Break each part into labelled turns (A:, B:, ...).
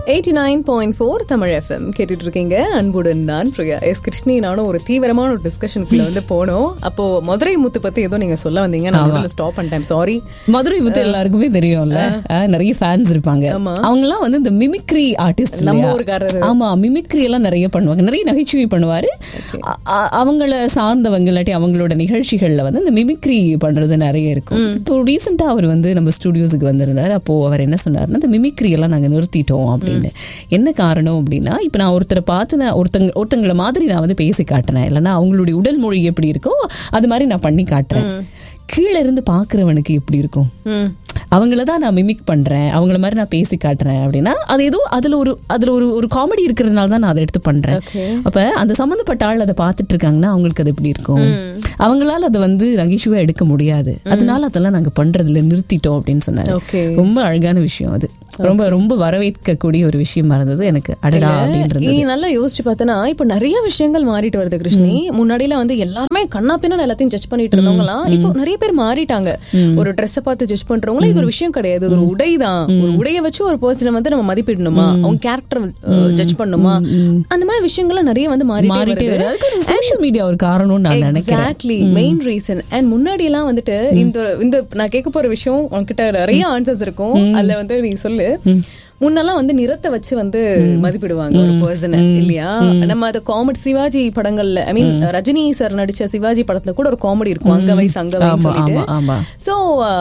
A: Eighty nine point four Tamil FM கேட்டுட்டு இருக்கீங்க அன்புடன் நான் பிரியா எஸ் கிருஷ்ணி நானும் ஒரு தீவிரமான ஒரு டிஸ்கஷனுக்குள்ள வந்து போனோம் அப்போ மதுரை முத்து பத்தி ஏதோ நீங்க சொல்ல வந்தீங்க நான் ஸ்டாப் பண்ணிட்டேன் சாரி
B: மதுரை முத்து எல்லாருக்குமே தெரியும்ல அஹ், நிறைய ஃபேன்ஸ் இருப்பாங்க
A: ஆமா.
B: அவங்க எல்லாம் வந்து இந்த மிமிக்ரி ஆர்டிஸ்ட்
A: நம்ம ஊருக்காரரு.
B: ஆமா மிமிக்ரி எல்லாம் நிறைய பண்ணுவாங்க நிறைய நகைச்சுவை பண்ணுவாரு அ- அ- அவங்கள சார்ந்தவங்க இல்லாட்டி அவங்களோட நிகழ்ச்சிகள்ல வந்து இந்த மிமிக்ரி பண்றது நிறைய இருக்கும் இப்போ ரீசெண்டா அவர் வந்து நம்ம ஸ்டுடியோஸுக்கு வந்திருந்தாரு அப்போ அவர் என்ன சொன்னாருன்னா இந்த மிமிக்ரி எல்லாம் நாங்க நிறுத்திட்டோம் அப்படின்னு என்ன காரணம் அப்படின்னா இப்ப நான் ஒருத்தரை பார்த்து நான் ஒருத்தங்க ஒருத்தங்கள மாதிரி நான் வந்து பேசி காட்டுறேன் இல்லைன்னா அவங்களுடைய உடல் மொழி எப்படி இருக்கோ அது மாதிரி நான் பண்ணி காட்டுறேன் கீழே இருந்து பாக்குறவனுக்கு எப்படி இருக்கும் அவங்கள தான் நான் மிமிக் பண்றேன் அவங்கள மாதிரி நான் பேசி காட்டுறேன் அப்படின்னா அது ஏதோ அதுல ஒரு அதுல ஒரு ஒரு காமெடி இருக்கிறதுனால தான் நான் அதை எடுத்து பண்றேன்
A: Okay.
B: அப்ப அந்த சம்பந்தப்பட்ட ஆள் அதை பார்த்துட்டு இருக்காங்கன்னா அவங்களுக்கு அது எப்படி இருக்கும் அவங்களால அதை வந்து நகைச்சுவை எடுக்க முடியாது அதனால அதெல்லாம் நாங்க பண்றதுல நிறுத்திட்டோம் அப்படின்னு சொன்னாரு
A: Okay.
B: ரொம்ப அழகான விஷயம் அது ரொம்ப ரொம்ப வரவேற்கக்கூடிய ஒரு விஷயமா இருந்தது எனக்கு அடடா அப்படின்றது
A: நீ நல்லா யோசிச்சு பார்த்தனா இப்ப நிறைய விஷயங்கள் மாறிட்டு வருது கிருஷ்ணி முன்னாடிலாம் வந்து எல்லாருமே கண்ணா பின்னா எல்லாத்தையும் ஜட்ஜ் பண்ணிட்டு இருந்தவங்கலாம் இப்போ நிறைய பேர் மாறிட்டாங்க ஒரு ட்ரெஸ்ஸை பார்த்து ஜட்ஜ் பண்றவங்களா இது ஒரு விஷயம் கிடையாது இது ஒரு உடை தான் ஒரு உடைய வச்சு ஒரு பர்சனை வந்து நம்ம மதிப்பிடணுமா அவங்க கேரக்டர் ஜட்ஜ் பண்ணுமா அந்த மாதிரி விஷயங்கள்லாம் நிறைய வந்து மாறிட்டே
B: மாறிட்டே
A: வருது
B: வருது அதுக்கு ஒரு சோஷியல் மீடியா ஒரு காரணம்னு நான் நினைக்கிறேன்
A: எக்ஸாக்ட்லி மெயின் ரீசன் அண்ட் முன்னாடி எல்லாம் வந்துட்டு இந்த இந்த நான் கேட்க போற விஷயம் உன்கிட்ட நிறைய ஆன்சர்ஸ் இருக்கும் அதுல வந்து நீ சொல்லு முன்னெல்லாம் வந்து நிறத்தை வச்சு வந்து மதிப்பிடுவாங்க ஒரு பர்சனை இல்லையா நம்ம அது காமெடி சிவாஜி படங்கள்ல ஐ மீன் ரஜினி சார் நடிச்ச சிவாஜி படத்துல கூட ஒரு காமெடி இருக்கும் அங்க வயசு அங்க
B: ஆமா,
A: வயசு சொல்லிட்டு
B: ஆமா, ஆமா.
A: சோ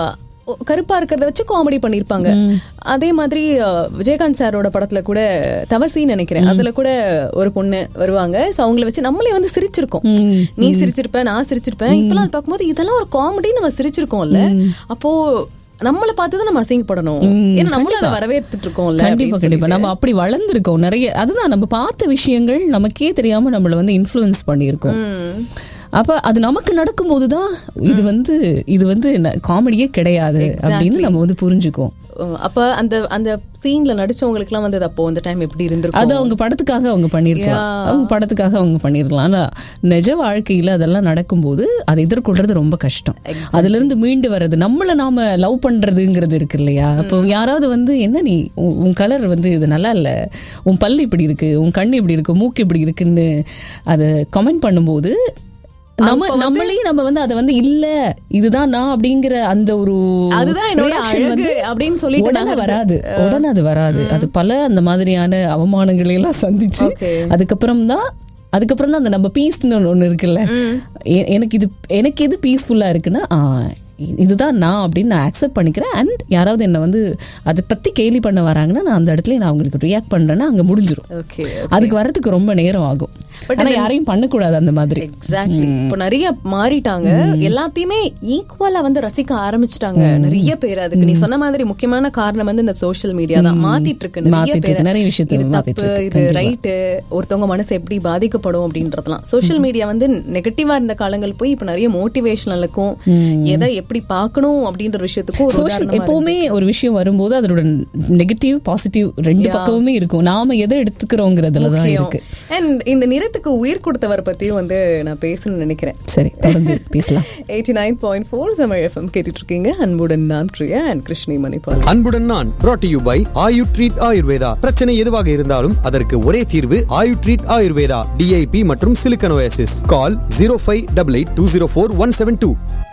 A: கருப்பா இருக்கிறத வச்சு காமெடி பண்ணிருப்பாங்க அதே மாதிரி அஹ், விஜயகாந்த் சாரோட படத்துல கூட தவசின்னு நினைக்கிறேன் அதுல கூட ஒரு பொண்ணு வருவாங்க சோ அவங்கள வச்சு நம்மளே வந்து சிரிச்சிருக்கோம் நீ சிரிச்சிருப்ப நான் சிரிச்சிருப்பேன் இப்பெல்லாம் அது பார்க்கும்போது இதெல்லாம் ஒரு காமெடி நம்ம சிரிச்சிருக்கோம்ல அப்போ நம்மள பார்த்து தான் நம்ம அசிங்கப்படணும் ஏன்னா நம்மளும் அதை வரவேற்றுட்டு இருக்கோம்ல
B: கண்டிப்பா
A: அப்படின்னு
B: கண்டிப்பா நம்ம அப்படி வளர்ந்துருக்கோம் நிறைய அதுதான் நம்ம பார்த்த விஷயங்கள் நமக்கே தெரியாம நம்மள வந்து இன்ஃப்ளூயன்ஸ் பண்ணியிருக்கோம் அப்ப அது நமக்கு நடக்கும்போது தான் இது வந்து இது வந்து காமெடியே கிடையாது அப்படின்னு நம்ம வந்து புரிஞ்சுக்குவோம்
A: அஹ் அப்ப அந்த அந்த சீன்ல நடிச்சவங்களுக்கு எல்லாம் வந்து அது அப்போ அந்த டைம் எப்படி இருந்திருக்கும்
B: அது அவங்க படத்துக்காக அவங்க பண்ணிருக்கலாம் அவங்க படத்துக்காக அவங்க பண்ணிருக்கலாம் ஆனா நிஜ வாழ்க்கையில அதெல்லாம் நடக்கும்போது அதை எதிர்கொள்றது ரொம்ப கஷ்டம் அதுல இருந்து மீண்டு வர்றது நம்மள நாம லவ் பண்றதுங்கிறது இருக்கு இல்லையா அப்போ யாராவது வந்து என்ன நீ உன் உன் கலர் வந்து இது நல்லா இல்ல உன் பல்லு இப்படி இருக்கு உன் கண்ணு இப்படி இருக்கு மூக்கு இப்படி இருக்குன்னு அதை கமெண்ட் பண்ணும்போது நம்ம நம்மளே நம்ம வந்து அதை வந்து இல்ல இதுதான் நான் அப்படிங்கிற அந்த ஒரு
A: அதுதான் என்னோட
B: reaction
A: அழகு
B: வந்து
A: அப்படின்னு சொல்லிட்டு
B: உடனே
A: நகருது.
B: வராது உடனே அது வராது அது பல அந்த மாதிரியான அவமானங்களை எல்லாம் சந்திச்சு
A: Okay.
B: அதுக்கப்புறம் தான் அதுக்கப்புறம் தான் அந்த நம்ம பீஸ்னு ஒண்ணு இருக்குல்ல எ- எனக்கு இது எனக்கு எது பீஸ்ஃபுல்லா இருக்குன்னா ஆ, இ- இதுதான் நான் அப்படின்னு நான் அக்செப்ட் பண்ணிக்கிறேன் அண்ட் யாராவது என்ன வந்து அதை பத்தி கேலி பண்ண வராங்கன்னா நான் அந்த இடத்துல நான் அவங்களுக்கு ரியாக்ட் பண்றேன்னா அங்க முடிஞ்சிரும்
A: ஓகே
B: அதுக்கு வரதுக்கு ரொம்ப நேரம் ஆகும் ஆனா யாரையும் பண்ணக்கூடாது அந்த மாதிரி
A: எக்ஸாக்ட்லி இப்போ நிறைய மாறிட்டாங்க எல்லாத்தையுமே ஈக்குவலா வந்து ரசிக்க ஆரம்பிச்சிட்டாங்க நிறைய பேர் அதுக்கு நீ சொன்ன மாதிரி முக்கியமான காரணம் வந்து இந்த சோஷியல் மீடியா தான் மாத்திட்டு இருக்கு நிறைய
B: மாத்திட்டு
A: பேர்
B: இருக்கு. நிறைய விஷயத்தை
A: இது
B: மாத்திட்டு
A: தப்பு
B: இருக்கு.
A: இது ரைட்டு ஒருத்தவங்க மனசு எப்படி பாதிக்கப்படும் அப்படின்றதெல்லாம் சோஷியல் மீடியா வந்து நெகட்டிவா இருந்த காலங்கள் போய் இப்ப நிறைய மோட்டிவேஷனலுக்கும் எதை எப்படி பார்க்கணும் அப்படின்ற விஷயத்துக்கும் ஒரு
B: சோஷியல்
A: உதாரணமா
B: எப்பவுமே ஒரு விஷயம் வரும்போது அதோட நெகட்டிவ் பாசிட்டிவ் ரெண்டு பக்கமுமே இருக்கும் நாம எதை எடுத்துக்கிறோங்கிறதுல தான் இருக்கு
A: அண்ட் இந்த நிறத்துக்கு உயிர் கொடுத்தவர் பத்தியும் வந்து நான் பேசணும்னு நினைக்கிறேன்
B: சரி தொடர்ந்து பேசலாம்
A: eighty nine point four Tamil FM கேட்டுட்டு இருக்கீங்க அன்புடன் நான் பிரியா அண்ட் கிருஷ்ணி மணிபால்
C: அன்புடன் நான் brought to you by Ayu treat Ayurveda பிரச்சனை எதுவாக இருந்தாலும் அதற்கு ஒரே தீர்வு ஆயு ட்ரீட் ஆயுர்வேதா டிஐபி மற்றும் சிலிக்கனோசிஸ் call zero five double eight two zero four one seven two